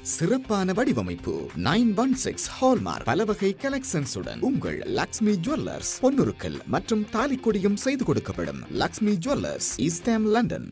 சிறப்பான வடிவமைப்பு nine one six hallmark பல வகை கலெக்ஷன்ஸுடன் உங்கள் லக்ஷ்மி ஜுவல்லர்ஸ் பொன்னுருக்கல் மற்றும் தாலிக்கொடியும் செய்து கொடுக்கப்படும் Lakshmi jewellers East Ham London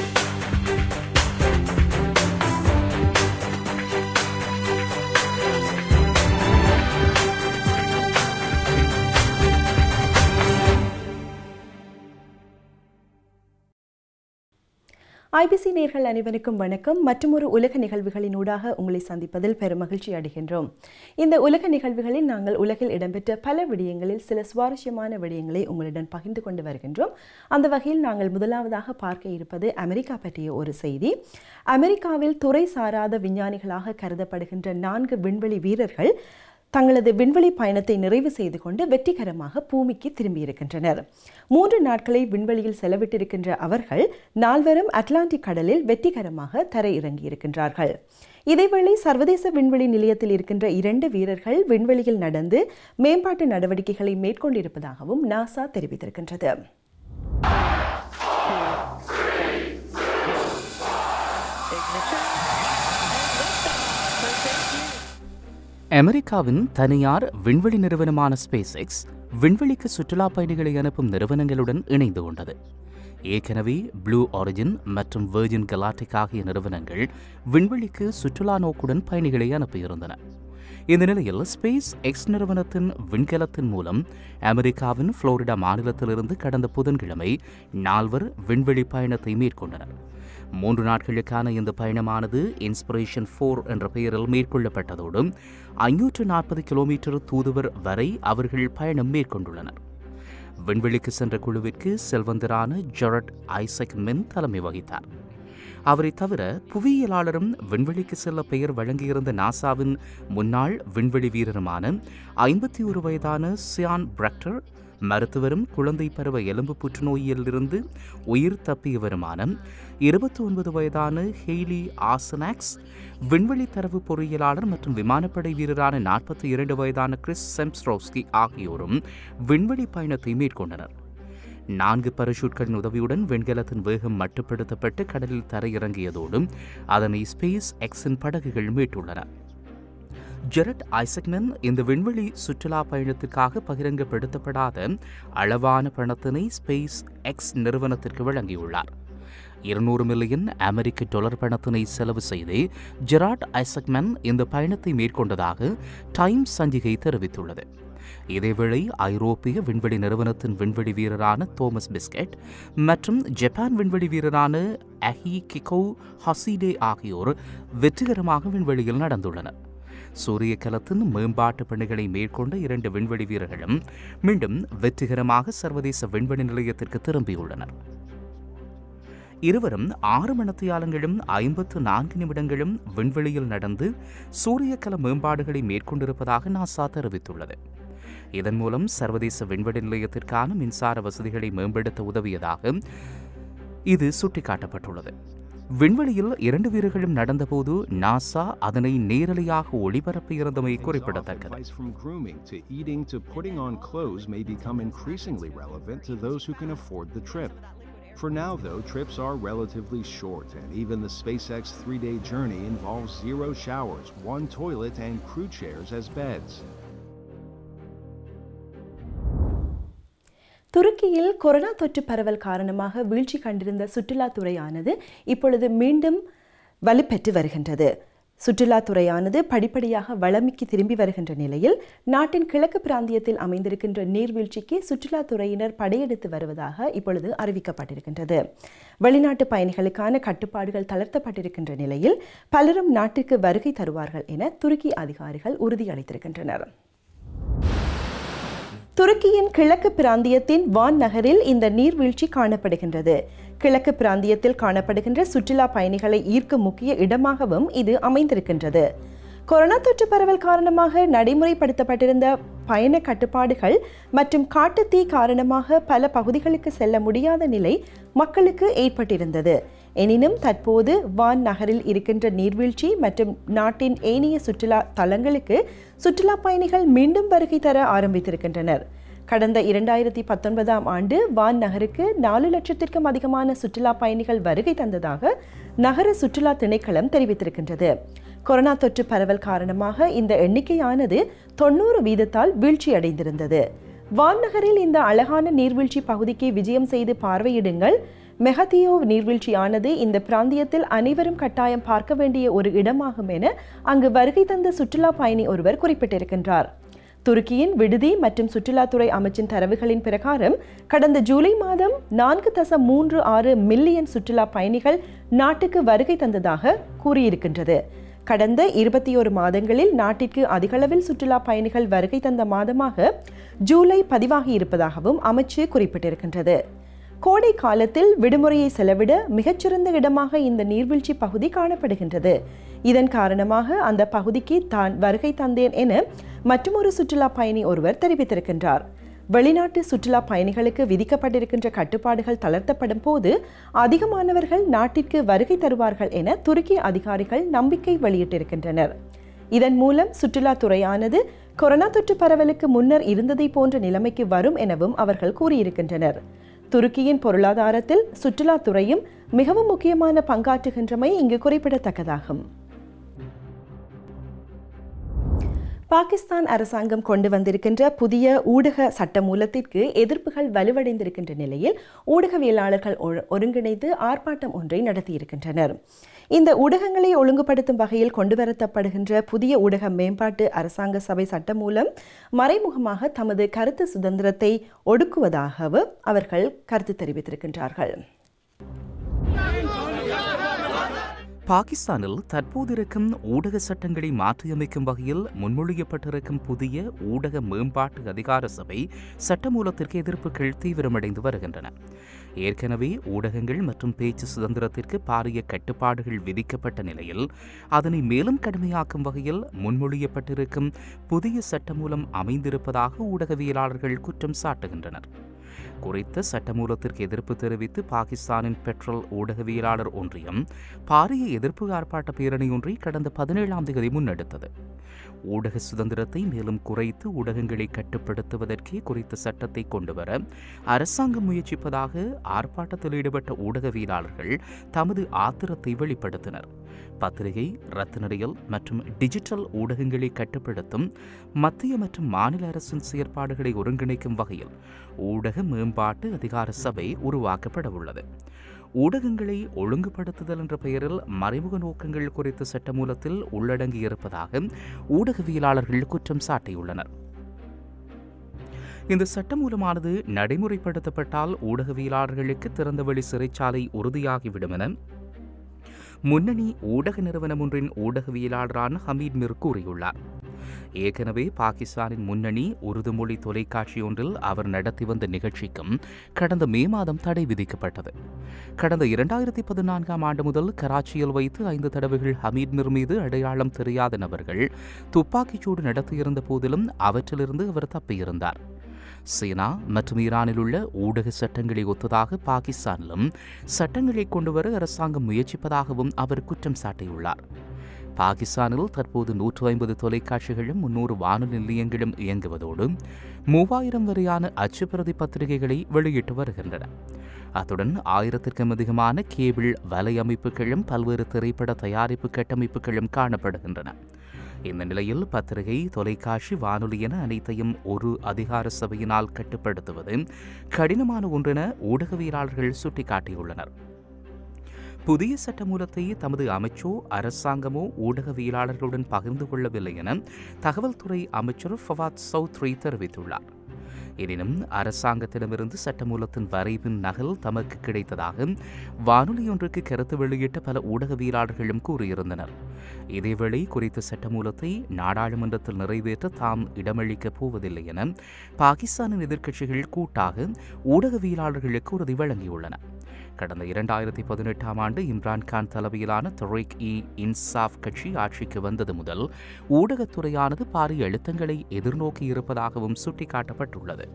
IBC நேர்கள் அனைவருக்கும் வணக்கம் மற்றொரு உலக நிகழ்வுகளினூடாக உங்களை சந்திப்பதில் பெருமகிழ்ச்சி அடைகின்றோம் இந்த உலக நிகழ்வுகளில் நாங்கள் உலகில் இடம்பெற்ற பல விடயங்களில் சில சுவாரஸ்யமான விடயங்களை உங்களுடன் பகிர்ந்து கொண்டு வருகின்றோம் அந்த வகையில் நாங்கள் முதலாவதாக பார்க்க இருப்பது அமெரிக்கா பற்றிய ஒரு செய்தி அமெரிக்காவில் துறை சாராத விஞ்ஞானிகளாக கருதப்படுகின்ற நான்கு விண்வெளி வீரர்கள் தங்களது விண்வெளி பயணத்தை நிறைவு செய்து கொண்டு வெற்றிகரமாக பூமிக்கு திரும்பியிருக்கின்றனர் மூன்று நாட்களை விண்வெளியில் செலவிட்டிருக்கின்ற அவர்கள் நால்வரும் அட்லாண்டிக் கடலில் வெற்றிகரமாக தரையிறங்கியிருக்கின்றார்கள் இதேவேளை சர்வதேச விண்வெளி நிலையத்தில் இருக்கின்ற இரண்டு வீரர்கள் விண்வெளியில் நடந்து மேம்பாட்டு நடவடிக்கைகளை மேற்கொண்டிருப்பதாகவும் நாசா தெரிவித்திருக்கின்றது அமெரிக்காவின் தனியார் விண்வெளி நிறுவனமான ஸ்பேஸ் எக்ஸ் விண்வெளிக்கு சுற்றுலா பயணிகளை அனுப்பும் நிறுவனங்களுடன் இணைந்து கொண்டது ஏற்கனவே ப்ளூ ஆரிஜின் மற்றும் வெர்ஜின் கலாட்டிக் ஆகிய நிறுவனங்கள் விண்வெளிக்கு சுற்றுலா நோக்குடன் பயணிகளை அனுப்பியிருந்தன இந்த நிலையில் ஸ்பேஸ் எக்ஸ் நிறுவனத்தின் விண்கலத்தின் மூலம் அமெரிக்காவின் புளோரிடா மாநிலத்திலிருந்து கடந்த புதன்கிழமை நால்வர் விண்வெளி பயணத்தை மேற்கொண்டனர் மூன்று நாட்களுக்கான இந்த பயணமானது இன்ஸ்பிரேஷன் ஃபோர் என்ற பெயரில் மேற்கொள்ளப்பட்டதோடு ஐநூற்று நாற்பது கிலோமீட்டர் தூதுவர் வரை அவர்கள் பயணம் மேற்கொண்டுள்ளனர் விண்வெளிக்கு சென்ற குழுவிற்கு செல்வந்தரான ஜொரட் ஐசக் மென் தலைமை வகித்தார் அவரை தவிர புவியியலாளரும் விண்வெளிக்கு செல்ல பெயர் வழங்கியிருந்த நாசாவின் முன்னாள் விண்வெளி வீரருமான ஐம்பத்தி ஒரு வயதான சியான் பிரக்டர் மருத்துவரும் குழந்தை பருவ எலும்பு புற்றுநோயிலிருந்து உயிர் தப்பியவருமான இருபத்தி ஒன்பது வயதான ஹெய்லி ஆசனாக்ஸ் விண்வெளி தரவு பொறியியலாளர் மற்றும் விமானப்படை வீரரான நாற்பத்தி இரண்டு வயதான கிறிஸ் செம்ஸ்ட்ரோஸ்கி ஆகியோரும் விண்வெளி பயணத்தை மேற்கொண்டனர் நான்கு பரஷூட்களின் உதவியுடன் விண்கலத்தின் வேகம் மட்டுப்படுத்தப்பட்டு கடலில் தரையிறங்கியதோடு அதனை ஸ்பேஸ் எக்ஸின் படகுகள் மீட்டுள்ளன ஜெரட் ஐசக்மன் இந்த விண்வெளி சுற்றுலா பயணத்திற்காக பகிரங்கப்படுத்தப்படாத அளவான பணத்தினை ஸ்பேஸ் எக்ஸ் நிறுவனத்திற்கு வழங்கியுள்ளார் இருநூறு மில்லியன் அமெரிக்க டாலர் பணத்தினை செலவு செய்து ஜெராட் ஐசக்மன் இந்த பயணத்தை மேற்கொண்டதாக டைம்ஸ் சஞ்சிகை தெரிவித்துள்ளது இதேவேளை ஐரோப்பிய விண்வெளி நிறுவனத்தின் விண்வெளி வீரரான தோமஸ் பிஸ்கெட் மற்றும் ஜப்பான் விண்வெளி வீரரான அஹி கிகோ ஹசிடே ஆகியோர் வெற்றிகரமாக விண்வெளியில் நடந்துள்ளனர் சூரிய கலத்தின் மேம்பாட்டு பணிகளை மேற்கொண்ட இரண்டு விண்வெளி வீரர்களும் மீண்டும் வெற்றிகரமாக சர்வதேச விண்வெளி நிலையத்திற்கு திரும்பியுள்ளனர் இருவரும் ஆறு மணத்தியாலங்களும் ஐம்பத்து நான்கு நிமிடங்களும் விண்வெளியில் நடந்து சூரியக்கல மேம்பாடுகளை மேற்கொண்டிருப்பதாக நாசா தெரிவித்துள்ளது இதன் மூலம் சர்வதேச விண்வெளி நிலையத்திற்கான மின்சார வசதிகளை மேம்படுத்த உதவியதாக இது சுட்டிக்காட்டப்பட்டுள்ளது விண்வெளியில் இரண்டு வீரர்களும் நடந்தபோது நாசா அதனை நேரலையாக ஒளிபரப்பியிருந்தமை குறிப்பிடத்தக்கது Sacrifice from grooming to eating to putting on clothes may become increasingly relevant to those who can afford the trip. For now, though, trips are relatively short, and even the SpaceX three day journey involves zero showers, one toilet, and crew chairs as beds. துருக்கியில் corona தொற்று பரவல் காரணமாக வீழ்ச்சி கண்டிருந்த சுற்றுலாத்துறையானது இப்பொழுது மீண்டும் வலுப்பெற்று வருகின்றது சுற்றுலாத்துறையானது படிப்படியாக வளமிக்கு திரும்பி வருகின்ற நிலையில் நாட்டின் கிழக்கு பிராந்தியத்தில் அமைந்திருக்கின்ற நீர்வீழ்ச்சிக்கு சுற்றுலாத்துறையினர் படையெடுத்து வருவதாக இப்பொழுது அறிவிக்கப்பட்டிருக்கின்றது வெளிநாட்டு பயணிகளுக்கான கட்டுப்பாடுகள் தளர்த்தப்பட்டிருக்கின்ற நிலையில் பலரும் நாட்டிற்கு வருகை தருவார்கள் என துருக்கி அதிகாரிகள் உறுதியளித்திருக்கின்றனர் துருக்கியின் கிழக்கு பிராந்தியத்தின் வான் நகரில் இந்த நீர்வீழ்ச்சி காணப்படுகின்றது கிழக்கு பிராந்தியத்தில் காணப்படுகின்ற சுற்றுலா பயணிகளை ஈர்க்கும் முக்கிய இடமாகவும் இது அமைந்திருக்கின்றது கொரோனா தொற்று பரவல் காரணமாக நடைமுறைப்படுத்தப்பட்டிருந்த பயண கட்டுப்பாடுகள் மற்றும் காட்டுத்தீ காரணமாக பல பகுதிகளுக்கு செல்ல முடியாத நிலை மக்களுக்கு ஏற்பட்டிருந்தது எனினும் தற்போது வான் நகரில் இருக்கின்ற நீர்வீழ்ச்சி மற்றும் நாட்டின் ஏனைய சுற்றுலா தலங்களுக்கு சுற்றுலா பயணிகள் மீண்டும் வருகை தர ஆரம்பித்திருக்கின்றனர் கடந்த இரண்டாயிரத்தி பத்தொன்பதாம் ஆண்டு வான் நகருக்கு நாலு லட்சத்திற்கும் அதிகமான சுற்றுலா பயணிகள் வருகை தந்ததாக நகர சுற்றுலா திணைக்களம் தெரிவித்திருக்கின்றது கொரோனா தொற்று பரவல் காரணமாக இந்த எண்ணிக்கையானது தொண்ணூறு வீதத்தால் வீழ்ச்சியடைந்திருந்தது வான்நகரில் இந்த அழகான நீர்வீழ்ச்சி பகுதிக்கு விஜயம் செய்து பார்வையிடுங்கள் மெஹதியோ நீர்வீழ்ச்சியானது இந்த பிராந்தியத்தில் அனைவரும் கட்டாயம் பார்க்க வேண்டிய ஒரு இடமாகும் என அங்கு வருகை தந்த சுற்றுலா பயணி ஒருவர் குறிப்பிட்டிருக்கின்றார் துருக்கியின் விடுதி மற்றும் சுற்றுலாத்துறை அமைச்சின் தரவுகளின் பிரகாரம் கடந்த ஜூலை மாதம் நான்கு தசம் மூன்று ஆறு மில்லியன் சுற்றுலா பயணிகள் நாட்டுக்கு வருகை தந்ததாக கூறியிருக்கின்றது கடந்த இருபத்தி ஒரு மாதங்களில் நாட்டிற்கு அதிகளவில் சுற்றுலா பயணிகள் வருகை தந்த மாதமாக ஜூலை பதிவாகி இருப்பதாகவும் அமைச்சு குறிப்பிட்டிருக்கின்றது கோடை காலத்தில் விடுமுறையை செலவிட மிகச்சிறந்த இடமாக இந்த நீர்வீழ்ச்சி பகுதி காணப்படுகின்றது இதன் காரணமாக அந்த பகுதிக்கு தான் வருகை தந்தேன் என மற்றொரு சுற்றுலா பயணி ஒருவர் தெரிவித்திருக்கின்றார் வெளிநாட்டு சுற்றுலா பயணிகளுக்கு விதிக்கப்பட்டிருக்கின்ற கட்டுப்பாடுகள் தளர்த்தப்படும் போது அதிகமானவர்கள் நாட்டிற்கு வருகை தருவார்கள் என துருக்கி அதிகாரிகள் நம்பிக்கை வெளியிட்டிருக்கின்றனர் இதன் மூலம் சுற்றுலாத்துறையானது கொரோனா தொற்று பரவலுக்கு முன்னர் இருந்ததை போன்ற நிலைமைக்கு வரும் எனவும் அவர்கள் கூறியிருக்கின்றனர் துருக்கியின் பொருளாதாரத்தில் சுற்றுலாத்துறையும் மிகவும் முக்கியமான பங்காற்றுகின்றமை இங்கு குறிப்பிடத்தக்கதாகும் பாகிஸ்தான் அரசாங்கம் கொண்டு வந்திருக்கின்ற புதிய ஊடக சட்டமூலத்திற்கு எதிர்ப்புகள் வலுவடைந்திருக்கின்ற நிலையில் ஊடகவியலாளர்கள் ஒ- ஒருங்கிணைந்து ஆர்ப்பாட்டம் ஒன்றை நடத்தியிருக்கின்றனர் இந்த ஊடகங்களை ஒழுங்குபடுத்தும் வகையில் கொண்டுவரத்தப்படுகின்ற புதிய ஊடக மேம்பாட்டு அரசாங்க சபை சட்டம் மூலம் மறைமுகமாக தமது கருத்து சுதந்திரத்தை ஒடுக்குவதாகவும் அவர்கள் கருத்து தெரிவித்திருக்கின்றார்கள் பாகிஸ்தானில் தற்போது இருக்கும் ஊடக சட்டங்களை மாற்றியமைக்கும் வகையில் முன்மொழியப்பட்டிருக்கும் புதிய ஊடக மேம்பாட்டு அதிகார சபை சட்டமூலத்திற்கு எதிர்ப்புகள் தீவிரமடைந்து வருகின்றன ஏற்கனவே ஊடகங்கள் மற்றும் பேச்சு சுதந்திரத்திற்கு பாரிய கட்டுப்பாடுகள் விதிக்கப்பட்ட நிலையில் அதனை மேலும் கடுமையாக்கும் வகையில் முன்மொழியப்பட்டிருக்கும் புதிய சட்டமூலம் அமைந்திருப்பதாக ஊடகவியலாளர்கள் குற்றம் சாட்டுகின்றனர் குறித்த சட்டமூலத்திற்கு எதிர்ப்பு தெரிவித்து பாகிஸ்தானின் பெட்ரோல் ஊடகவியலாளர் ஒன்றியம் பாரிய எதிர்ப்பு ஆர்ப்பாட்ட பேரணி ஒன்றை கடந்த பதினேழாம் தேதி முன்னெடுத்தது ஊடக சுதந்திரத்தை மேலும் குறைத்து ஊடகங்களை கட்டுப்படுத்துவதற்கே குறித்த சட்டத்தை கொண்டுவர அரசாங்கம் முயற்சிப்பதாக ஆர்ப்பாட்டத்தில் ஈடுபட்ட ஊடகவியலாளர்கள் தமது ஆத்திரத்தை வெளிப்படுத்தினர் பத்திரிகை ரத்தினடியல் மற்றும் டிஜிட்டல் ஊடகங்களை கட்டுப்படுத்தும் மத்திய மற்றும் மாநில அரசின் செயற்பாடுகளை ஒருங்கிணைக்கும் வகையில் ஊடக மேம்பாட்டு அதிகார சபை உருவாக்கப்பட உள்ளது ஊடகங்களை ஒழுங்குபடுத்துதல் என்ற பெயரில் மறைமுக நோக்கங்கள் குறித்த சட்டமூலத்தில் உள்ளடங்கியிருப்பதாக ஊடகவியலாளர்கள் குற்றம் சாட்டியுள்ளனர் இந்த சட்டமூலமானது நடைமுறைப்படுத்தப்பட்டால் ஊடகவியலாளர்களுக்கு திறந்தவெளி சிறைச்சாலை உறுதியாகிவிடும் என முன்னணி ஊடக நிறுவனம் ஒன்றின் ஊடகவியலாளரான ஹமீத் மிர் கூறியுள்ளார் ஏற்கனவே பாகிஸ்தானின் முன்னணி உருது மொழி தொலைக்காட்சி ஒன்றில் அவர் நடத்தி வந்த நிகழ்ச்சிக்கும் கடந்த மே மாதம் தடை விதிக்கப்பட்டது கடந்த இரண்டாயிரத்தி பதினான்காம் ஆண்டு முதல் கராச்சியில் வைத்து ஐந்து தடவைகள் ஹமீத் மிர் மீது அடையாளம் தெரியாத நபர்கள் துப்பாக்கிச்சூடு நடத்தியிருந்த போதிலும் அவற்றிலிருந்து அவர் தப்பியிருந்தார் சீனா மற்றும் ஈரானில் உள்ள ஊடக சட்டங்களை ஒத்ததாக பாகிஸ்தானிலும் சட்டங்களை கொண்டுவர அரசாங்கம் முயற்சிப்பதாகவும் அவர் குற்றம் சாட்டியுள்ளார் பாகிஸ்தானில் தற்போது நூற்று ஐம்பது தொலைக்காட்சிகளும் முன்னூறு வானொலி நிலையங்களும் இயங்குவதோடு மூவாயிரம் வரையான அச்சுப்பிரதி பத்திரிகைகளை வெளியிட்டு வருகின்றன அத்துடன் ஆயிரத்திற்கும் அதிகமான கேபிள் வலையமைப்புகளும் பல்வேறு திரைப்பட தயாரிப்பு கட்டமைப்புகளும் காணப்படுகின்றன இந்த நிலையில் பத்திரிகை தொலைக்காட்சி வானொலி என அனைத்தையும் ஒரு அதிகார சபையினால் கட்டுப்படுத்துவது கடினமான ஒன்றென ஊடகவியலாளர்கள் சுட்டிக்காட்டியுள்ளனர் புதிய சட்டமூலத்தை தமது அமைச்சோ அரசாங்கமோ ஊடகவியலாளர்களுடன் பகிர்ந்து கொள்ளவில்லை என தகவல் துறை அமைச்சர் ஃபவாத் சௌத்ரி தெரிவித்துள்ளார் எனினும் அரசாங்கத்திடமிருந்து சட்டமூலத்தின் வரைவின் நகல் தமக்கு கிடைத்ததாக வானொலியொன்றுக்கு கருத்து வெளியிட்ட பல ஊடகவியலாளர்களும் கூறியிருந்தனர் இதேவேளை குறித்த சட்டமூலத்தை நாடாளுமன்றத்தில் நிறைவேற்ற தாம் இடமளிக்கப் போவதில்லை என பாகிஸ்தானின் எதிர்க்கட்சிகள் கூட்டாக ஊடகவியலாளர்களுக்கு உறுதி வழங்கியுள்ளன கடந்த இரண்டாயிரத்தி பதினெட்டாம் ஆண்டு இம்ரான்கான் தலைமையிலான தொரைக் இ இன்சாஃப் கட்சி ஆட்சிக்கு வந்தது முதல் ஊடகத்துறையானது பாரிய அழுத்தங்களை எதிர்நோக்கி இருப்பதாகவும் சுட்டிக்காட்டப்பட்டுள்ளது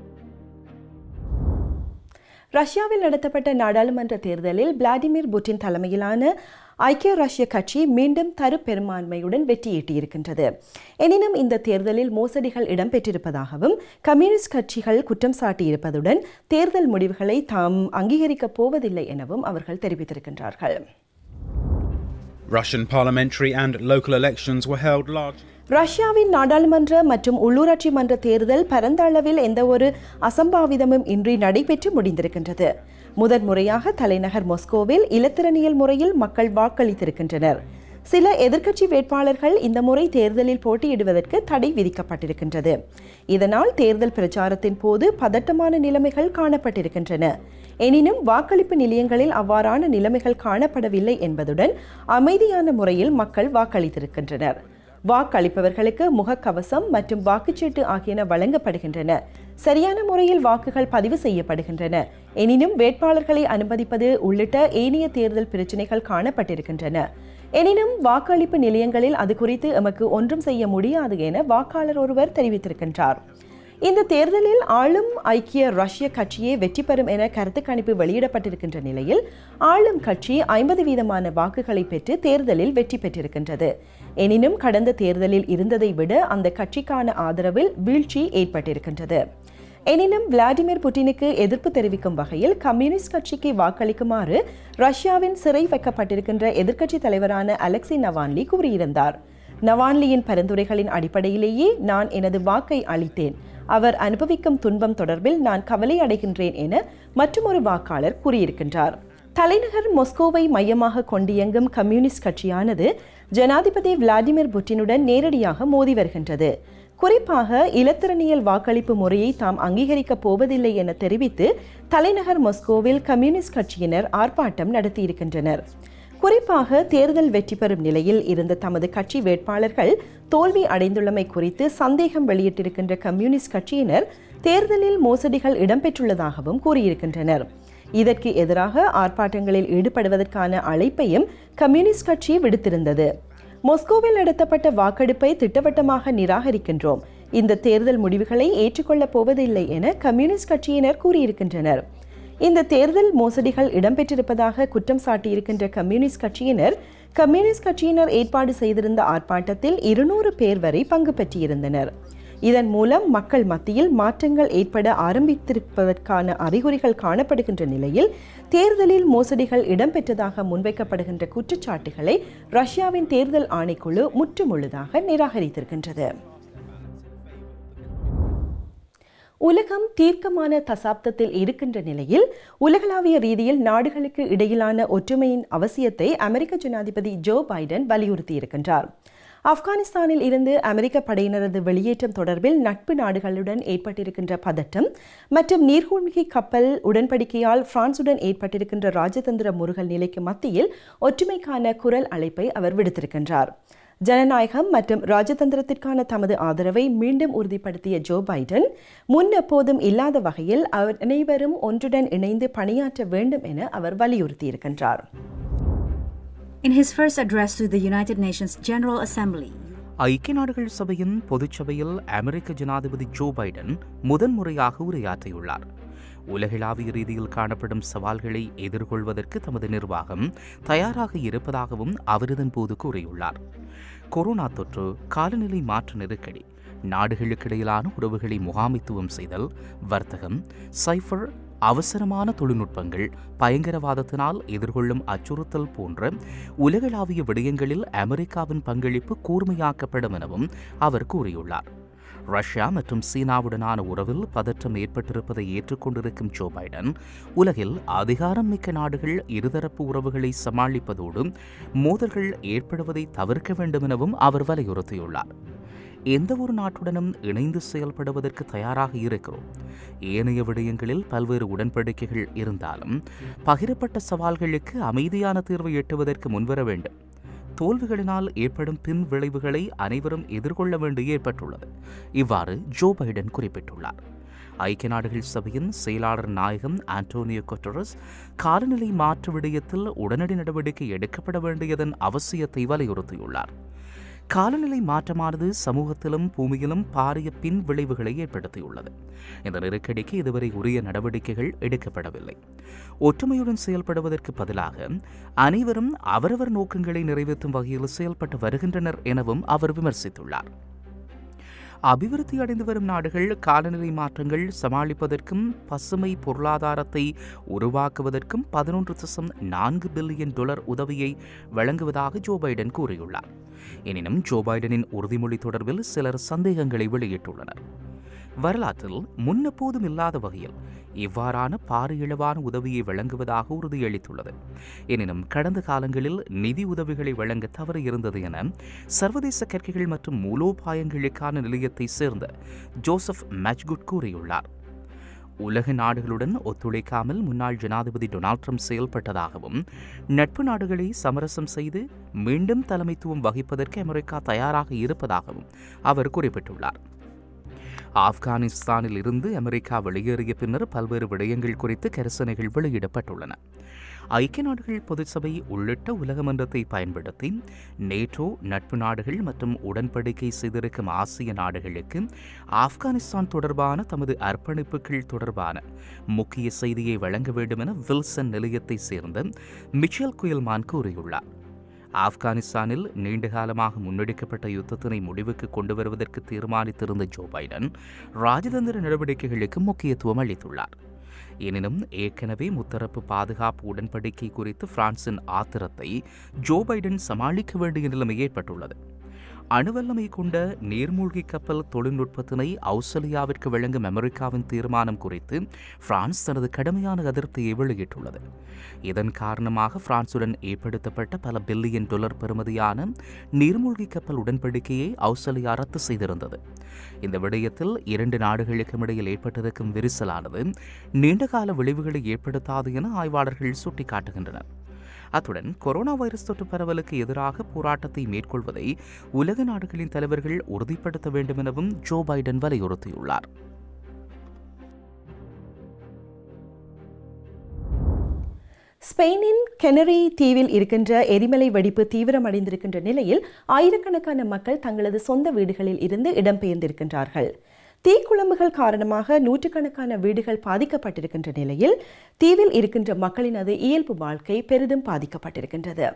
ரஷ்யாவில் நடத்தப்பட்ட நாடாளுமன்ற தேர்தலில் விளாடிமிர் புட்டின் தலைமையிலான ஐக்கிய ரஷ்ய கட்சி மீண்டும் தரு பெரும்பான்மையுடன் வெற்றியீட்டியிருக்கின்றது எனினும் இந்த தேர்தலில் மோசடிகள் இடம்பெற்றிருப்பதாகவும் கம்யூனிஸ்ட் கட்சிகள் குற்றம் சாட்டியிருப்பதுடன் தேர்தல் முடிவுகளை தாம் அங்கீகரிக்கப் போவதில்லை எனவும் அவர்கள் தெரிவித்திருக்கின்றார்கள் Russian parliamentary and local elections were held largely. ரஷ்யாவின் நாடாளுமன்ற மற்றும் உள்ளூராட்சி மன்ற தேர்தல் பரந்த அளவில் எந்த ஒரு அசம்பாவிதமும் இன்றி நடைபெற்று முடிந்திருக்கின்றது முதன் முறையாக தலைநகர் மொஸ்கோவில் இலத்திரனியல் முறையில் மக்கள் வாக்களித்திருக்கின்றனர் சில எதிர்க்கட்சி வேட்பாளர்கள் இந்த முறை தேர்தலில் போட்டியிடுவதற்கு தடை விதிக்கப்பட்டிருக்கின்றது இதனால் தேர்தல் பிரச்சாரத்தின் போது பதட்டமான நிலைமைகள் காணப்பட்டிருக்கின்றன எனினும் வாக்களிப்பு நிலையங்களில் அவ்வாறான நிலைமைகள் காணப்படவில்லை என்பதுடன் அமைதியான முறையில் மக்கள் வாக்களித்திருக்கின்றனர் வாக்களிப்பவர்களுக்கு முகக்கவசம் மற்றும் வாக்குச்சீட்டு ஆகியன வழங்கப்படுகின்றன சரியான முறையில் வாக்குகள் பதிவு செய்யப்படுகின்றன எனினும் வேட்பாளர்களை அனுமதிப்பது உள்ளிட்ட ஏனைய தேர்தல் பிரச்சினைகள் காணப்பட்டிருக்கின்றன எனினும் வாக்களிப்பு நிலையங்களில் அது குறித்து எமக்கு ஒன்றும் செய்ய முடியாது என வாக்காளர் ஒருவர் தெரிவித்திருக்கின்றார் இந்த தேர்தலில் ஆளும் ஐக்கிய ரஷ்ய கட்சியே வெற்றி பெறும் என கருத்து கணிப்பு வெளியிடப்பட்டிருக்கின்ற நிலையில் ஆளும் கட்சி ஐம்பது வீதமான வாக்குகளை பெற்று தேர்தலில் வெற்றி பெற்றிருக்கின்றது எனினும் கடந்த தேர்தலில் இருந்ததை விட அந்த கட்சிக்கான ஆதரவில் வீழ்ச்சி ஏற்பட்டிருக்கின்றது எனினும் விளாடிமிர் புட்டினுக்கு எதிர்ப்பு தெரிவிக்கும் வகையில் கம்யூனிஸ்ட் கட்சிக்கு வாக்களிக்குமாறு ரஷ்யாவின் சிறை வைக்கப்பட்டிருக்கின்ற எதிர்க்கட்சி தலைவரான அலெக்சி நவான்லி கூறியிருந்தார் நவான்லியின் பரிந்துரைகளின் அடிப்படையிலேயே நான் எனது வாக்கை அளித்தேன் அவர் அனுபவிக்கும் துன்பம் தொடர்பில் நான் கவலை அடைகின்றேன் என மற்றொரு வாக்காளர் கூறியிருக்கின்றார் தலைநகர் மொஸ்கோவை மையமாக கொண்டியங்கும் கம்யூனிஸ்ட் கட்சியானது ஜனாதிபதி விளாடிமிர் புட்டினுடன் நேரடியாக மோதி வருகின்றது குறிப்பாக இலத்திரனியல் வாக்களிப்பு முறையை தாம் அங்கீகரிக்கப் போவதில்லை என தெரிவித்து தலைநகர் மொஸ்கோவில் கம்யூனிஸ்ட் கட்சியினர் ஆர்ப்பாட்டம் நடத்தியிருக்கின்றனர் குறிப்பாக தேர்தல் வெற்றி பெறும் நிலையில் இருந்த தமது கட்சி வேட்பாளர்கள் தோல்வி அடைந்துள்ளமை குறித்து சந்தேகம் வெளியிட்டிருக்கின்ற கம்யூனிஸ்ட் கட்சியினர் தேர்தலில் மோசடிகள் இடம்பெற்றுள்ளதாகவும் கூறியிருக்கின்றனர் இதற்கு எதிராக ஆர்ப்பாட்டங்களில் ஈடுபடுவதற்கான அழைப்பையும் கம்யூனிஸ்ட் கட்சி விடுத்திருந்தது மொஸ்கோவில் நடத்தப்பட்ட வாக்கெடுப்பை திட்டவட்டமாக நிராகரிக்கின்றோம் இந்த தேர்தல் முடிவுகளை ஏற்றுக்கொள்ளப் போவதில்லை என கம்யூனிஸ்ட் கட்சியினர் கூறியிருக்கின்றனர் இந்த தேர்தல் மோசடிகள் இடம்பெற்றிருப்பதாக குற்றம் சாட்டியிருக்கின்ற கம்யூனிஸ்ட் கட்சியினர் கம்யூனிஸ்ட் கட்சியினர் ஏற்பாடு செய்திருந்த ஆர்ப்பாட்டத்தில் இருநூறு பேர் வரை பங்கு பெற்றிருந்தனர் இதன் மூலம் மக்கள் மத்தியில் மாற்றங்கள் ஏற்பட ஆரம்பித்திருப்பதற்கான அறிகுறிகள் காணப்படுகின்ற நிலையில் தேர்தலில் மோசடிகள் இடம்பெற்றதாக முன்வைக்கப்படுகின்ற குற்றச்சாட்டுகளை ரஷ்யாவின் தேர்தல் ஆணைக்குழு முற்றுமுழுதாக நிராகரித்திருக்கின்றது உலகம் தீர்க்கமான தசாப்தத்தில் இருக்கின்ற நிலையில் உலகளாவிய ரீதியில் நாடுகளுக்கு இடையிலான ஒற்றுமையின் அவசியத்தை அமெரிக்க ஜனாதிபதி ஜோ பைடன் வலியுறுத்தியிருக்கின்றார் ஆப்கானிஸ்தானில் இருந்து அமெரிக்க படையினரது வெளியேற்றம் தொடர்பில் நட்பு நாடுகளுடன் ஏற்பட்டிருக்கின்ற பதட்டம் மற்றும் நீர்மூழ்கி கப்பல் உடன்படிக்கையால் பிரான்சுடன் ஏற்பட்டிருக்கின்ற ராஜதந்திர முருகல் நிலைக்கு மத்தியில் ஒற்றுமைக்கான குரல் அழைப்பை அவர் விடுத்திருக்கின்றார் ஜனநாயகம் மற்றும் ராஜதந்திரத்திற்கான தமது ஆதரவை மீண்டும் உறுதிப்படுத்திய ஜோ பைடன் முன் எப்போதும் இல்லாத வகையில் அவர் அனைவரும் ஒன்றுடன் இணைந்து பணியாற்ற வேண்டும் என அவர் வலியுறுத்தியிருக்கின்றார் In his first address to the United Nations General Assembly, ஐக்கிய நாடுகள் சபையின் பொதுச்சபையில் அமெரிக்க ஜனாதிபதி ஜோ பைடன் முதன்முறையாக உரையாற்றியுள்ளார் உலகளாவிய ரீதியில் காணப்படும் சவால்களை எதிர்கொள்வதற்கு தமது நிர்வாகம் தயாராக இருப்பதாகவும் அவர் இதன்போது கூறியுள்ளார் கொரோனா தொற்று காலநிலை மாற்ற நெருக்கடி நாடுகளுக்கிடையிலான உறவுகளை முகாமைத்துவம் செய்தல் வர்த்தகம் சைஃபர் அவசரமான தொழில்நுட்பங்கள் பயங்கரவாதத்தினால் எதிர்கொள்ளும் அச்சுறுத்தல் போன்ற உலகளாவிய விடயங்களில் அமெரிக்காவின் பங்களிப்பு கூர்மையாக்கப்படும் எனவும் அவர் கூறியுள்ளார் ரஷ்யா மற்றும் சீனாவுடனான உறவில் பதற்றம் ஏற்பட்டிருப்பதை ஏற்றுக்கொண்டிருக்கும் ஜோ பைடன் உலகில் அதிகாரம் மிக்க நாடுகள் இருதரப்பு உறவுகளை சமாளிப்பதோடு மோதல்கள் ஏற்படுவதை தவிர்க்க வேண்டும் எனவும் அவர் வலியுறுத்தியுள்ளார் எந்த ஒரு நாட்டுடனும் இணைந்து செயல்படுவதற்கு தயாராக இருக்கிறோம் ஏனைய விடயங்களில் பல்வேறு உடன்படிக்கைகள் இருந்தாலும் பகிரப்பட்ட சவால்களுக்கு அமைதியான தீர்வை எட்டுவதற்கு முன்வர வேண்டும் தோல்விகளினால் ஏற்படும் பின் விளைவுகளை அனைவரும் எதிர்கொள்ள வேண்டி ஏற்பட்டுள்ளது இவ்வாறு ஜோ பைடன் குறிப்பிட்டுள்ளார் ஐக்கிய நாடுகள் சபையின் செயலாளர் நாயகம் ஆண்டோனியோ கொட்டரஸ் காலநிலை மாற்று விடயத்தில் உடனடி நடவடிக்கை எடுக்கப்பட வேண்டியதன் அவசியத்தை வலியுறுத்தியுள்ளார் காலநிலை மாற்றமானது சமூகத்திலும் பூமியிலும் பாரிய பின் விளைவுகளை ஏற்படுத்தியுள்ளது இந்த நெருக்கடிக்கு இதுவரை உரிய நடவடிக்கைகள் எடுக்கப்படவில்லை ஒற்றுமையுடன் செயல்படுவதற்கு பதிலாக அனைவரும் அவரவர் நோக்கங்களை நிறைவேற்றும் வகையில் செயல்பட்டு வருகின்றனர் எனவும் அவர் விமர்சித்துள்ளார் அபிவிருத்தி அடைந்து வரும் நாடுகள் காலநிலை மாற்றங்கள் சமாளிப்பதற்கும் பசுமை பொருளாதாரத்தை உருவாக்குவதற்கும் பதினொன்று தசம் நான்கு பில்லியன் டாலர் உதவியை வழங்குவதாக ஜோ பைடன் கூறியுள்ளார் எனினும் ஜோ பைடனின் உறுதிமொழி தொடர்பில் சிலர் சந்தேகங்களை வெளியிட்டுள்ளனர் வரலாற்றில் முன்னெப்போதும் இல்லாத வகையில் இவ்வாறான பாரியளவான உதவியை வழங்குவதாக உறுதியளித்துள்ளது எனினும் கடந்த காலங்களில் நிதி உதவிகளை வழங்க தவறு இருந்தது என சர்வதேச கற்கைகள் மற்றும் மூலோபாயங்களுக்கான நிலையத்தை சேர்ந்த ஜோசப் மேச்குட் கூறியுள்ளார் உலக நாடுகளுடன் ஒத்துழைக்காமல் முன்னாள் ஜனாதிபதி டொனால்ட் ட்ரம்ப் செயல்பட்டதாகவும் நட்பு நாடுகளை சமரசம் செய்து மீண்டும் தலைமைத்துவம் வகிப்பதற்கு அமெரிக்கா தயாராக இருப்பதாகவும் அவர் குறிப்பிட்டுள்ளார் ஆப்கானிஸ்தானில் இருந்து அமெரிக்கா வெளியேறிய பின்னர் பல்வேறு விடயங்கள் குறித்து கரிசனைகள் வெளியிடப்பட்டுள்ளன ஐக்கிய நாடுகள் பொதுச்சபை உள்ளிட்ட உலகமன்றத்தை பயன்படுத்தி நேட்டோ நட்பு நாடுகள் மற்றும் உடன்படிக்கை செய்திருக்கும் ஆசிய நாடுகளுக்கு ஆப்கானிஸ்தான் தொடர்பான தமது அர்ப்பணிப்புகள் தொடர்பான முக்கிய செய்தியை வழங்க வேண்டும் என வில்சன் நிலையத்தை சேர்ந்த மிச்சல் குயல்மான் கூறியுள்ளார் ஆப்கானிஸ்தானில் நீண்டகாலமாக முன்னெடுக்கப்பட்ட யுத்தத்தினை முடிவுக்கு கொண்டு வருவதற்கு தீர்மானித்திருந்த ஜோ பைடன் ராஜதந்திர நடவடிக்கைகளுக்கு முக்கியத்துவம் அளித்துள்ளார் எனினும் ஏற்கனவே முத்தரப்பு பாதுகாப்பு உடன்படிக்கை குறித்து பிரான்சின் ஆத்திரத்தை ஜோ பைடன் சமாளிக்க வேண்டிய நிலைமை ஏற்பட்டுள்ளது அணுவல்லமை கொண்ட நீர்மூழ்கி கப்பல் தொழில்நுட்பத்தினை ஆஸ்திரேலியாவிற்கு வழங்கும் அமெரிக்காவின் தீர்மானம் குறித்து பிரான்ஸ் தனது கடுமையான அதிருப்தியை வெளியிட்டுள்ளது இதன் காரணமாக பிரான்சுடன் ஏற்படுத்தப்பட்ட பல பில்லியன் டாலர் பெறுமதியான நீர்மூழ்கி கப்பல் உடன்படிக்கையை ஆஸ்திரேலியா ரத்து செய்திருந்தது இந்த விடயத்தில் இரண்டு நாடுகளுக்கும் இடையில் ஏற்பட்டிருக்கும் விரிசலானது நீண்டகால விளைவுகளை ஏற்படுத்தாது என ஆய்வாளர்கள் சுட்டிக்காட்டுகின்றனர் அத்துடன் கொரோனா வைரஸ் தொற்று பரவலுக்கு எதிராக போராட்டத்தை மேற்கொள்வதை உலக நாடுகளின் தலைவர்கள் உறுதிப்படுத்த வேண்டும் எனவும் ஜோ பைடன் வலியுறுத்தியுள்ளார் ஸ்பெயினின் கெனரி தீவில் இருக்கின்ற எரிமலை வெடிப்பு தீவிரமடைந்திருக்கின்ற நிலையில் ஆயிரக்கணக்கான மக்கள் தங்களது சொந்த வீடுகளில் இருந்து இடம்பெயர்ந்திருக்கின்றார்கள் தீக்குழம்புகள் காரணமாக நூற்றுக்கணக்கான வீடுகள் பாதிக்கப்பட்டிருக்கின்ற நிலையில் தீவில் இருக்கின்ற மக்களினது இயல்பு வாழ்க்கை பெரிதும் பாதிக்கப்பட்டிருக்கின்றது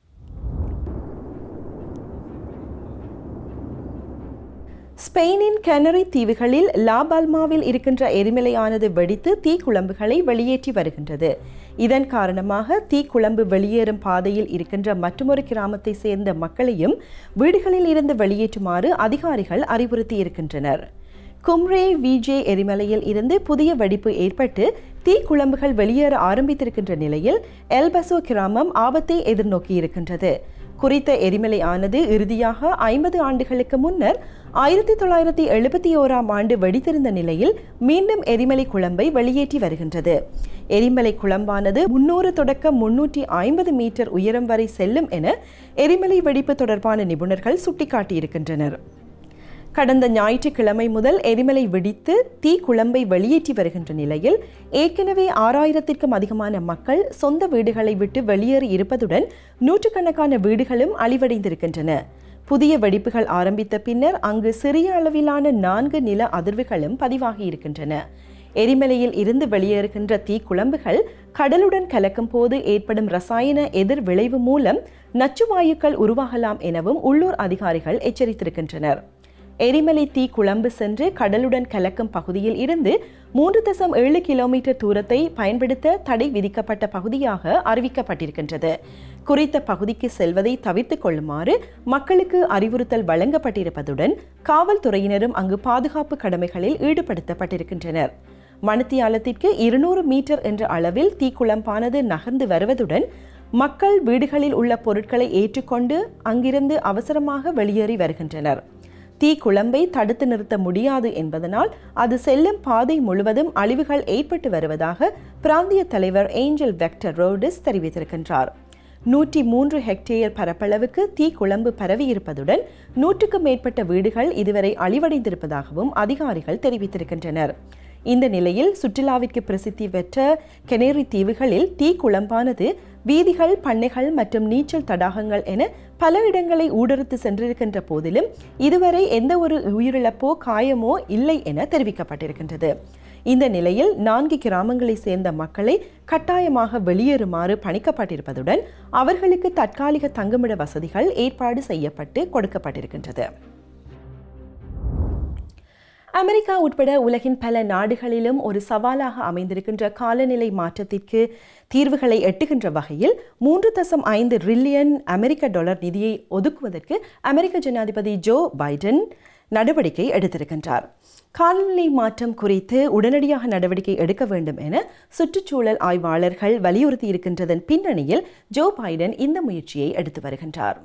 ஸ்பெயினின் கெனரி தீவுகளில் லாபால்மாவில் இருக்கின்ற எரிமலையானது வெடித்து தீக்குழம்புகளை வெளியேற்றி வருகின்றது இதன் காரணமாக தீக்குழம்பு வெளியேறும் பாதையில் இருக்கின்ற மற்றொரு கிராமத்தை சேர்ந்த மக்களையும் வீடுகளில் இருந்து வெளியேற்றுமாறு அதிகாரிகள் அறிவுறுத்தி இருக்கின்றனர் கும்ரே விஜே எரிமலையில் இருந்து புதிய வெடிப்பு ஏற்பட்டு தீக்குழம்புகள் வெளியேற ஆரம்பித்திருக்கின்ற நிலையில் எல்பசோ கிராமம் ஆபத்தை எதிர்நோக்கி இருக்கின்றது குறித்த எரிமலை ஆனது இறுதியாக ஐம்பது ஆண்டுகளுக்கு முன்னர் ஆயிரத்தி தொள்ளாயிரத்தி எழுபத்தி ஓராம் ஆண்டு வெடித்திருந்த நிலையில் மீண்டும் எரிமலை குழம்பை வெளியேற்றி வருகின்றது எரிமலை குழம்பானது முன்னூறு தொடக்கம் முன்னூற்றி ஐம்பது மீட்டர் உயரம் வரை செல்லும் என எரிமலை வெடிப்பு தொடர்பான நிபுணர்கள் சுட்டிக்காட்டியிருக்கின்றனர் கடந்த ஞாயிற்றுக்கிழமை முதல் எரிமலை வெடித்து தீ குழம்பை வெளியேற்றி வருகின்ற நிலையில் ஏற்கனவே ஆறாயிரத்திற்கும் அதிகமான மக்கள் சொந்த வீடுகளை விட்டு வெளியேறி இருப்பதுடன் நூற்றுக்கணக்கான வீடுகளும் அழிவடைந்திருக்கின்றன புதிய வெடிப்புகள் ஆரம்பித்த பின்னர் அங்கு சிறிய அளவிலான நான்கு நில அதிர்வுகளும் பதிவாகி இருக்கின்றன எரிமலையில் இருந்து வெளியேறுகின்ற தீக்குழம்புகள் கடலுடன் கலக்கும் போது ஏற்படும் ரசாயன எதிர் விளைவு மூலம் நச்சுவாயுக்கள் உருவாகலாம் எனவும் உள்ளூர் அதிகாரிகள் எச்சரித்திருக்கின்றனர் எரிமலை தீ குழம்பு சென்று கடலுடன் கலக்கும் பகுதியில் இருந்து மூன்று தசம் ஏழு கிலோமீட்டர் தூரத்தை பயன்படுத்த தடை விதிக்கப்பட்ட பகுதியாக அறிவிக்கப்பட்டிருக்கின்றது குறித்த பகுதிக்கு செல்வதை தவிர்த்துக் கொள்ளுமாறு மக்களுக்கு அறிவுறுத்தல் வழங்கப்பட்டிருப்பதுடன் காவல்துறையினரும் அங்கு பாதுகாப்பு கடமைகளில் ஈடுபடுத்தப்பட்டிருக்கின்றனர் மணித்தியாலத்திற்கு இருநூறு மீட்டர் என்ற அளவில் தீக்குழம்பானது நகர்ந்து வருவதுடன் மக்கள் வீடுகளில் உள்ள பொருட்களை ஏற்றுக்கொண்டு அங்கிருந்து அவசரமாக வெளியேறி வருகின்றனர் தீ குழம்பை தடுத்து நிறுத்த முடியாது என்பதனால் அது செல்லும் பாதை முழுவதும் அழிவுகள் ஏற்பட்டு வருவதாக பிராந்திய தலைவர் ஏஞ்சல் வெக்டர் ரோடிஸ் தெரிவித்திருக்கின்றார் நூற்றி மூன்று ஹெக்டேயர் பரப்பளவுக்கு தீ குழம்பு பரவியிருப்பதுடன் நூற்றுக்கும் மேற்பட்ட வீடுகள் இதுவரை அழிவடைந்திருப்பதாகவும் அதிகாரிகள் தெரிவித்திருக்கின்றனர் இந்த நிலையில் சுற்றுலாவிற்கு பிரசித்தி பெற்ற கெனேரி தீவுகளில் தீ குழம்பானது வீதிகள் பண்ணைகள் மற்றும் நீச்சல் தடாகங்கள் என பல இடங்களை ஊடறுத்து சென்றிருக்கின்ற போதிலும் இதுவரை எந்த ஒரு உயிரிழப்போ காயமோ இல்லை என தெரிவிக்கப்பட்டிருக்கின்றது இந்த நிலையில் நான்கு கிராமங்களை சேர்ந்த மக்களை கட்டாயமாக வெளியேறுமாறு பணிக்கப்பட்டிருப்பதுடன் அவர்களுக்கு தற்காலிக தங்குமிட வசதிகள் ஏற்பாடு செய்யப்பட்டு கொடுக்கப்பட்டிருக்கின்றது அமெரிக்கா உட்பட உலகின் பல நாடுகளிலும் ஒரு சவாலாக அமைந்திருக்கின்ற காலநிலை மாற்றத்திற்கு தீர்வுகளை எட்டுகின்ற வகையில் மூன்று தசம் ஐந்து ரில்லியன் அமெரிக்க டாலர் நிதியை ஒதுக்குவதற்கு அமெரிக்க ஜனாதிபதி ஜோ பைடன் நடவடிக்கை எடுத்திருக்கின்றார் காலநிலை மாற்றம் குறித்து உடனடியாக நடவடிக்கை எடுக்க வேண்டும் என சுற்றுச்சூழல் ஆய்வாளர்கள் வலியுறுத்தியிருக்கின்றதன் பின்னணியில் ஜோ பைடன் இந்த முயற்சியை எடுத்து வருகின்றார்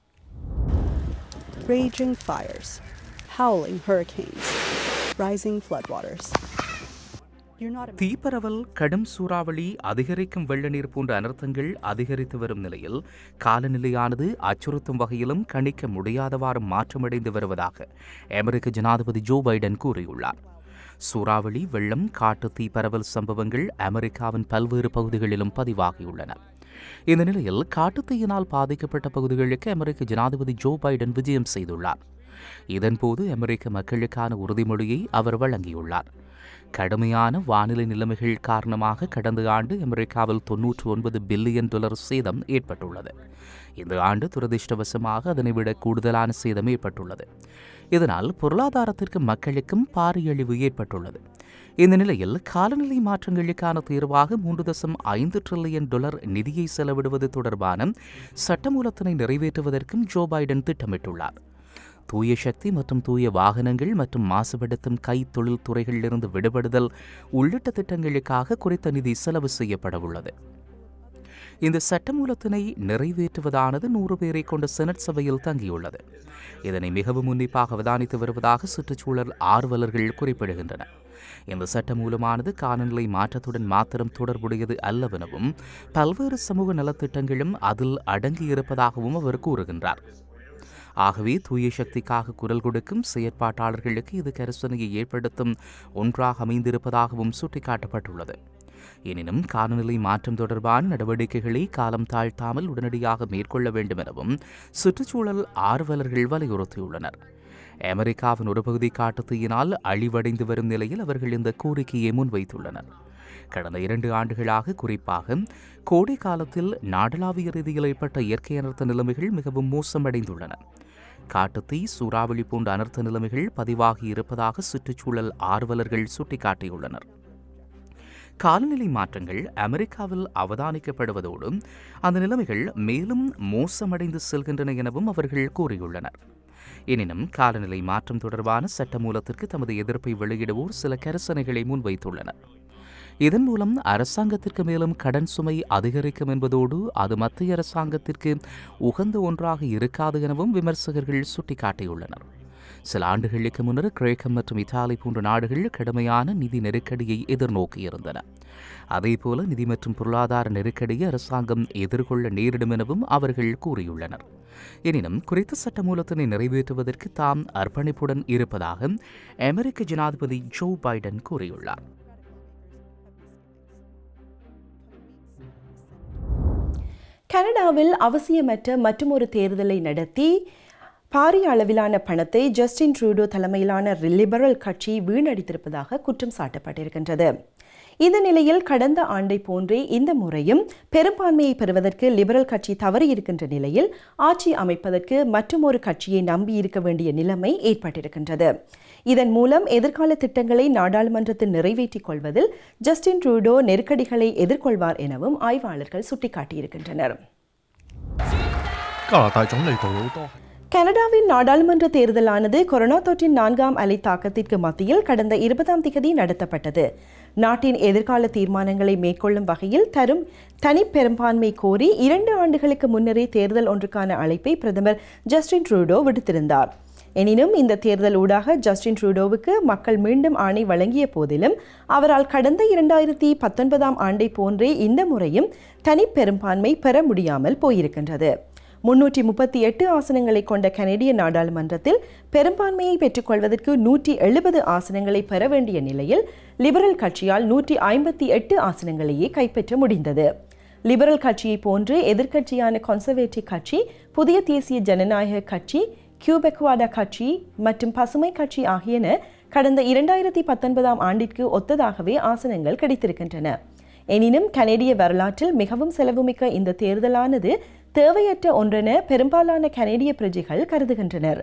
raging fires, howling hurricanes, rising floodwaters. You're not a தீப்பரவல் கடும் சூறாவளி அதிகரிக்கும் வெள்ள நீர் போன்ற அனர்த்தங்கள் அதிகரித்து வரும் நிலையில் காலநிலையானது அச்சுறுத்தும் வகையிலும் கணிக்க முடியாதவாறு மாற்றமடைந்து வருவதாக அமெரிக்க ஜனாதிபதி ஜோ பைடன் கூறியுள்ளார் சூறாவளி வெள்ளம் காட்டு தீப்பரவல் சம்பவங்கள் அமெரிக்காவின் பல்வேறு பகுதிகளிலும் பதிவாகியுள்ளன இந்த நிலையில் காட்டுத்தீயினால் பாதிக்கப்பட்ட பகுதிகளுக்கு அமெரிக்க ஜனாதிபதி ஜோ பைடன் விஜயம் செய்துள்ளார் இதன்போது அமெரிக்க மக்களுக்கான உறுதிமொழியை அவர் வழங்கியுள்ளார் கடுமையான வானிலை நிலைமைகள் காரணமாக கடந்த ஆண்டு அமெரிக்காவில் தொன்னூற்று ஒன்பது பில்லியன் டாலர் சேதம் ஏற்பட்டுள்ளது இந்த ஆண்டு துரதிர்ஷ்டவசமாக அதனை விட கூடுதலான சேதம் ஏற்பட்டுள்ளது இதனால் பொருளாதாரத்திற்கும் மக்களுக்கும் பாரியழிவு ஏற்பட்டுள்ளது இந்த நிலையில் காலநிலை மாற்றங்களுக்கான தீர்வாக மூன்று தசம் ஐந்து டிரில்லியன் டாலர் நிதியை செலவிடுவது தொடர்பான சட்டமூலத்தினை நிறைவேற்றுவதற்கும் ஜோ பைடன் திட்டமிட்டுள்ளார் தூய சக்தி மற்றும் தூய வாகனங்கள் மற்றும் மாசுபடுத்தும் கை தொழில் துறைகளிலிருந்து விடுபடுதல் உள்ளிட்ட திட்டங்களுக்காக குறித்த நிதி செலவு செய்யப்படவுள்ளது இந்த சட்டமூலத்தினை நிறைவேற்றுவதானது நூறு பேரை கொண்ட செனட் சபையில் தங்கியுள்ளது இதனை மிகவும் உன்னிப்பாக அவதானித்து வருவதாக சுற்றுச்சூழல் ஆர்வலர்கள் குறிப்பிடுகின்றனர் இந்த சட்டமூலமானது காலநிலை மாற்றத்துடன் மாத்திரம் தொடர்புடையது அல்லவெனவும் பல்வேறு சமூக நலத்திட்டங்களும் அதில் அடங்கியிருப்பதாகவும் அவர் கூறுகின்றார் ஆகவே தூய சக்திக்காக குரல் கொடுக்கும் செயற்பாட்டாளர்களுக்கு இது கரிசனையை ஏற்படுத்தும் ஒன்றாக அமைந்திருப்பதாகவும் சுட்டிக்காட்டப்பட்டுள்ளது எனினும் காலநிலை மாற்றம் தொடர்பான நடவடிக்கைகளை காலம் தாழ்த்தாமல் உடனடியாக மேற்கொள்ள வேண்டும் எனவும் சுற்றுச்சூழல் ஆர்வலர்கள் வலியுறுத்தியுள்ளனர் அமெரிக்காவின் ஒரு பகுதி காட்டுத்தீயினால் அழிவடைந்து வரும் நிலையில் அவர்கள் இந்த கோரிக்கையை முன்வைத்துள்ளனர் கடந்த இரண்டு ஆண்டுகளாக குறிப்பாக கோடை காலத்தில் நாடளாவிய ரீதியில் ஏற்பட்ட இயற்கை அனர்த்த நிலைமைகள் மிகவும் மோசமடைந்துள்ளன காட்டுத்தீ சூறாவளி போன்ற அனர்த்த நிலைமைகள் பதிவாகி இருப்பதாக சுற்றுச்சூழல் ஆர்வலர்கள் சுட்டிக்காட்டியுள்ளனர் காலநிலை மாற்றங்கள் அமெரிக்காவில் அவதானிக்கப்படுவதோடு அந்த நிலைமைகள் மேலும் மோசமடைந்து செல்கின்றன எனவும் அவர்கள் கூறியுள்ளனர் எனினும் காலநிலை மாற்றம் தொடர்பான சட்டமூலத்திற்கு தமது எதிர்ப்பை வெளியிடுவோர் சில கரிசனைகளை முன்வைத்துள்ளனர் இதன் மூலம் அரசாங்கத்திற்கு மேலும் கடன் சுமை அதிகரிக்கும் என்பதோடு அது மத்திய அரசாங்கத்திற்கு உகந்த ஒன்றாக இருக்காது எனவும் விமர்சகர்கள் சுட்டிக்காட்டியுள்ளனர் சில ஆண்டுகளுக்கு முன்னர் கிரேக்கம் மற்றும் இத்தாலி போன்ற நாடுகள் கடுமையான நிதி நெருக்கடியை எதிர்நோக்கியிருந்தன அதேபோல நிதி மற்றும் பொருளாதார நெருக்கடியை அரசாங்கம் எதிர்கொள்ள நேரிடும் எனவும் அவர்கள் கூறியுள்ளனர் எனினும் குறித்த சட்டமூலத்தினை நிறைவேற்றுவதற்கு தாம் அர்ப்பணிப்புடன் இருப்பதாக அமெரிக்க ஜனாதிபதி ஜோ பைடன் கூறியுள்ளார் கனடாவில் அவசியமற்ற மற்றொரு தேர்தலை நடத்தி பாரிய அளவிலான பணத்தை ஜஸ்டின் ட்ரூடோ தலைமையிலான லிபரல் கட்சி வீணடித்திருப்பதாக குற்றம் சாட்டப்பட்டிருக்கின்றது இந்த நிலையில் கடந்த ஆண்டை போன்றே இந்த முறையும் பெரும்பான்மையை பெறுவதற்கு லிபரல் கட்சி தவறியிருக்கின்ற நிலையில் ஆட்சி அமைப்பதற்கு மற்றொரு கட்சியை நம்பியிருக்க வேண்டிய நிலைமை ஏற்பட்டிருக்கின்றது இதன் மூலம் எதிர்கால திட்டங்களை நாடாளுமன்றத்தில் நிறைவேற்றிக் கொள்வதில் ஜஸ்டின் ட்ரூடோ நெருக்கடிகளை எதிர்கொள்வார் எனவும் ஆய்வாளர்கள் சுட்டிக்காட்டியிருக்கின்றனர் 加拿大總理杜魯多係 கனடாவின் நாடாளுமன்ற தேர்தலானது கொரோனா தொற்றின் நான்காம் அலை தாக்கத்திற்கு மத்தியில் கடந்த இருபதாம் திகதி நடத்தப்பட்டது நாட்டின் எதிர்கால தீர்மானங்களை மேற்கொள்ளும் வகையில் தரும் தனி பெரும்பான்மை கோரி இரண்டு ஆண்டுகளுக்கு முன்னரே தேர்தல் ஒன்றுக்கான அழைப்பை பிரதமர் ஜஸ்டின் ட்ரூடோ விடுத்திருந்தார் எனினும் இந்த தேர்தல் ஊடாக ஜஸ்டின் ட்ரூடோவுக்கு மக்கள் மீண்டும் ஆணை வழங்கிய போதிலும் அவரால் கடந்த இரண்டாயிரத்தி பத்தொன்பதாம் ஆண்டை போன்றே இந்த முறையும் தனி பெரும்பான்மை பெற முடியாமல் போயிருக்கின்றது முன்னூற்றி முப்பத்தி எட்டு ஆசனங்களை கொண்ட கனேடிய நாடாளுமன்றத்தில் பெரும்பான்மையை பெற்றுக்கொள்வதற்கு நூற்றி எழுபது ஆசனங்களை பெற வேண்டிய நிலையில் லிபரல் கட்சியால் நூற்றி ஐம்பத்தி எட்டு ஆசனங்களையே கைப்பற்ற முடிந்தது லிபரல் கட்சியை போன்று எதிர்க்கட்சியான கன்சர்வேட்டிவ் கட்சி புதிய தேசிய ஜனநாயக கட்சி கியூபெக்வாடா கட்சி மற்றும் பசுமை கட்சி ஆகியன கடந்த இரண்டாயிரத்தி பத்தொன்பதாம் ஆண்டிற்கு ஒத்ததாகவே ஆசனங்கள் கிடைத்திருக்கின்றன எனினும் கனேடிய வரலாற்றில் மிகவும் செலவுமிக்க இந்த தேர்தலானது தேவையற்ற ஒன்றென பெரும்பாலான கனேடிய பிரஜைகள் கருதுகின்றனர்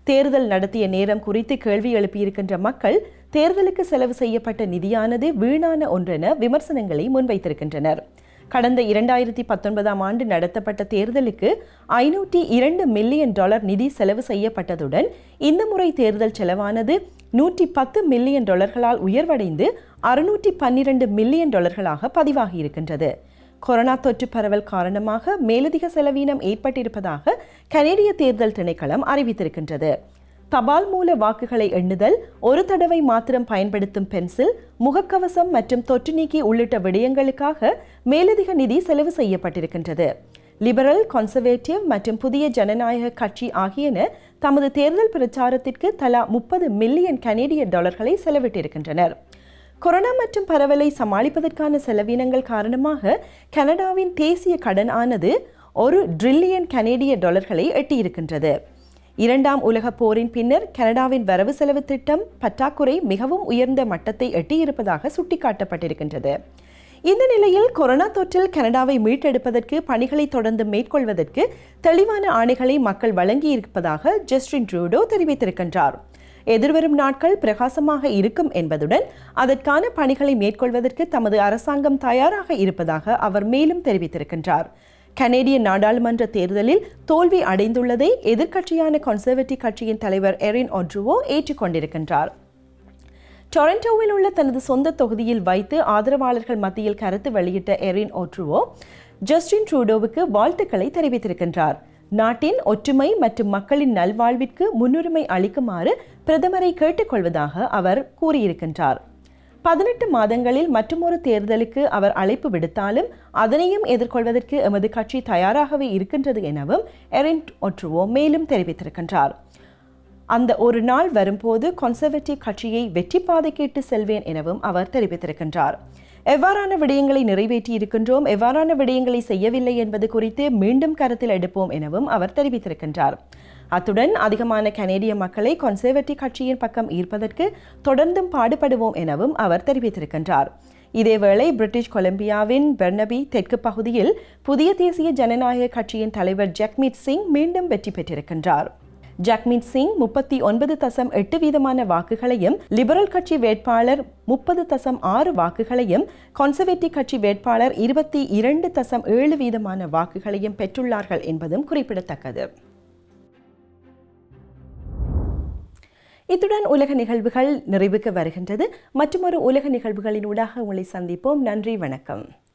தேர்தல் நடத்திய நேரம் குறித்து கேள்வி எழுப்பியிருக்கின்ற மக்கள் தேர்தலுக்கு செலவு செய்யப்பட்ட நிதியானது வீணான ஒன்றென விமர்சனங்களை முன்வைத்திருக்கின்றனர் கடந்த இரண்டாயிரத்தி பத்தொன்பதாம் ஆண்டு நடத்தப்பட்ட தேர்தலுக்கு ஐநூற்றி இரண்டு மில்லியன் டாலர் நிதி செலவு செய்யப்பட்டதுடன் இந்த முறை தேர்தல் செலவானது நூற்றி பத்து மில்லியன் டாலர்களால் உயர்வடைந்து அறுநூற்றி பன்னிரண்டு மில்லியன் டாலர்களாக பதிவாகியிருக்கின்றது கொரோனா தொற்று பரவல் காரணமாக மேலதிக செலவீனம் ஏற்பட்டிருப்பதாக கனேடிய தேர்தல் திணைக்களம் அறிவித்திருக்கின்றது தபால் மூல வாக்குகளை எண்ணுதல் ஒரு தடவை மாத்திரம் பயன்படுத்தும் பென்சில் முகக்கவசம் மற்றும் தொற்று நீக்கி உள்ளிட்ட விடயங்களுக்காக மேலதிக நிதி செலவு செய்யப்பட்டிருக்கின்றது லிபரல் கன்சர்வேட்டிவ் மற்றும் புதிய ஜனநாயக கட்சி ஆகியன தமது தேர்தல் பிரச்சாரத்திற்கு தலா முப்பது மில்லியன் கனேடிய டாலர்களை செலவிட்டிருக்கின்றனர் கொரோனா மற்றும் பரவலை சமாளிப்பதற்கான செலவினங்கள் காரணமாக கனடாவின் தேசிய கடன் ஆனது ஒரு ட்ரில்லியன் கனேடிய டாலர்களை எட்டியிருக்கின்றது இரண்டாம் உலகப் போரின் பின்னர் கனடாவின் வரவு செலவு திட்டம் பற்றாக்குறை மிகவும் உயர்ந்த மட்டத்தை எட்டியிருப்பதாக சுட்டிக்காட்டப்பட்டிருக்கின்றது இந்த நிலையில் கொரோனா தொற்றில் கனடாவை மீட்டெடுப்பதற்கு பணிகளை தொடர்ந்து மேற்கொள்வதற்கு தெளிவான ஆணைகளை மக்கள் வழங்கியிருப்பதாக ஜஸ்டின் ட்ரூடோ தெரிவித்திருக்கின்றார் எதிர்வரும் நாட்கள் பிரகாசமாக இருக்கும் என்பதுடன் அதற்கான பணிகளை மேற்கொள்வதற்கு தமது அரசாங்கம் தயாராக இருப்பதாக அவர் மேலும் தெரிவித்திருக்கின்றார் கனேடிய நாடாளுமன்ற தேர்தலில் தோல்வி அடைந்துள்ளதை எதிர்க்கட்சியான கன்சர்வேட்டிவ் கட்சியின் தலைவர் எரின் ஒட்ருவோ ஏற்றுக்கொண்டிருக்கின்றார் டொரண்டோவில் உள்ள தனது சொந்த தொகுதியில் வைத்து ஆதரவாளர்கள் மத்தியில் கருத்து வெளியிட்ட எரின் ஒட்ருவோ ஜஸ்டின் ட்ரூடோவுக்கு வாழ்த்துக்களை தெரிவித்திருக்கின்றார் நாட்டின் ஒற்றுமை மற்றும் மக்களின் நல்வாழ்விற்கு முன்னுரிமை அளிக்குமாறு பிரதமரை கேட்டுக்கொள்வதாக அவர் கூறியிருக்கின்றார் பதினெட்டு மாதங்களில் மற்றொரு தேர்தலுக்கு அவர் அழைப்பு விடுத்தாலும் அதனையும் எதிர்கொள்வதற்கு எமது கட்சி தயாராகவே இருக்கின்றது எனவும் எரின் ஒட்ருவோ மேலும் தெரிவித்திருக்கின்றார் அந்த ஒரு நாள் வரும்போது கன்சர்வேட்டிவ் கட்சியை வெற்றி பாதைக்கு இட்டு செல்வேன் எனவும் அவர் தெரிவித்திருக்கின்றார் எவ்வாறான விடயங்களை நிறைவேற்றி இருக்கின்றோம் எவ்வாறான விடயங்களை செய்யவில்லை என்பது குறித்து மீண்டும் கருத்தில் எடுப்போம் எனவும் அவர் தெரிவித்திருக்கின்றார் அத்துடன் அதிகமான கனேடிய மக்களை கன்சர்வேட்டிவ் கட்சியின் பக்கம் ஈர்ப்பதற்கு தொடர்ந்தும் பாடுபடுவோம் எனவும் அவர் தெரிவித்திருக்கின்றார் இதேவேளை பிரிட்டிஷ் கொலம்பியாவின் பெர்னபி தெற்கு பகுதியில் புதிய தேசிய ஜனநாயக கட்சியின் தலைவர் ஜக்மீத் சிங் மீண்டும் வெற்றி பெற்றிருக்கின்றார் ஜக்மீத் சிங் முப்பத்தி ஒன்பது தசம் எட்டு வீதமான வாக்குகளையும் லிபரல் கட்சி வேட்பாளர் முப்பது தசம் ஆறு வாக்குகளையும் கன்சர்வேட்டிவ் கட்சி வேட்பாளர் இருபத்தி இரண்டு தசம் ஏழு வீதமான வாக்குகளையும் பெற்றுள்ளார்கள் என்பதும் குறிப்பிடத்தக்கது இத்துடன் உலக நிகழ்வுகள் நிறைவுக்கு வருகின்றது மற்றொரு உலக நிகழ்வுகளினூடாக உங்களை சந்திப்போம் நன்றி வணக்கம்